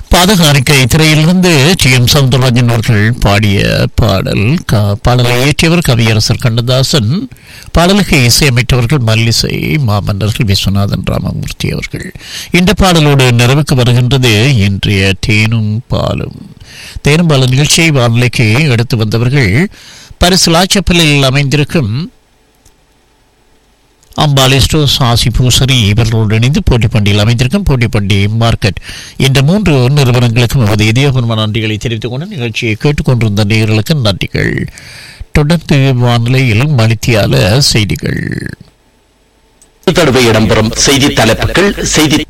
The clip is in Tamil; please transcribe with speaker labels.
Speaker 1: பாதகாரிக்கை திரையிலிருந்து டி எம் சவுந்தரராஜன் அவர்கள் பாடிய பாடல் க- பாடலை இயற்றியவர் கவியரசர் கண்ணதாசன் பாடலுக்கு இசையமைத்தவர்கள் மல்லிசை மாமன்னர்கள் விஸ்வநாதன் ராமமூர்த்தி அவர்கள் இந்த பாடலோடு நிறைவுக்கு வருகின்றது இன்றைய தேனும் பாலும் தேனும் பாலும் நிகழ்ச்சியை வானிலைக்கு எடுத்து வந்தவர்கள் பரிசு லாச்சப்பலில் அமைந்திருக்கும் அம்பாலிஸ்டோ சாசி பூசரி இவர்களோடு இணைந்து போட்டிப்பண்டியில் அமைந்திருக்கும் போட்டிப்பண்டி மார்க்கெட் இந்த மூன்று நிறுவனங்களுக்கும் நமது இதயபூர்வ நன்றிகளை தெரிவித்துக் கொண்டு நிகழ்ச்சியை கேட்டுக்கொண்டிருந்த நேயர்களுக்கு நன்றிகள் தொடர்ந்து வானிலையில் மணித்தியால செய்திகள்
Speaker 2: தடவை இடம்பெறும் செய்தி தலைப்புகள் செய்தி